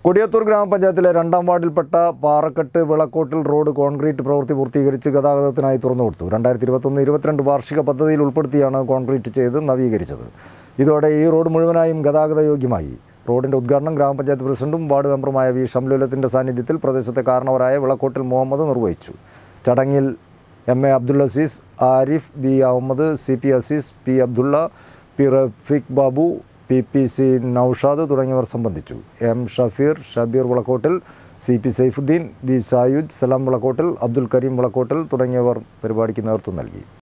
കൊടിയത്തൂർ ഗ്രാമപഞ്ചായത്തിലെ രണ്ടാം വാർഡിൽപ്പെട്ട പാറക്കെട്ട് വിളക്കോട്ടിൽ road concrete പ്രവൃത്തി പൂർത്തീകരിച്ച് ഗതാഗതത്തിനായി തുറന്നുകൊടുത്തു രണ്ടായിരത്തി ഇരുപത്തൊന്ന് ഇരുപത്തിരണ്ട് വാർഷിക പദ്ധതിയിൽ ഉൾപ്പെടുത്തിയാണ് കോൺക്രീറ്റ് ചെയ്ത് നവീകരിച്ചത് ഇതോടെ ഈ റോഡ് മുഴുവനായും ഗതാഗത യോഗ്യമായി റോഡിന്റെ ഉദ്ഘാടനം ഗ്രാമപഞ്ചായത്ത് പ്രസിഡന്റും വാർഡ് മെമ്പറുമായ വി ഷംലുലത്തിന്റെ സാന്നിധ്യത്തിൽ പ്രദേശത്തെ കാരണവരായ വിളക്കോട്ടിൽ മുഹമ്മദ് നിർവഹിച്ചു ചടങ്ങിൽ M A Abdul Azeez Arif B Ahmed C P Azeez P Abdulla P Rafeeq Babu P P C Naushad തുടങ്ങിയവർ സംബന്ധിച്ചു M Shafeer Shabeer Vilakkottil C P Saifuddin B Sayuj Salam Vilakkottil Abdul Kareem Vilakkottil തുടങ്ങിയവർ പരിപാടിക്ക് നേതൃത്വം നൽകി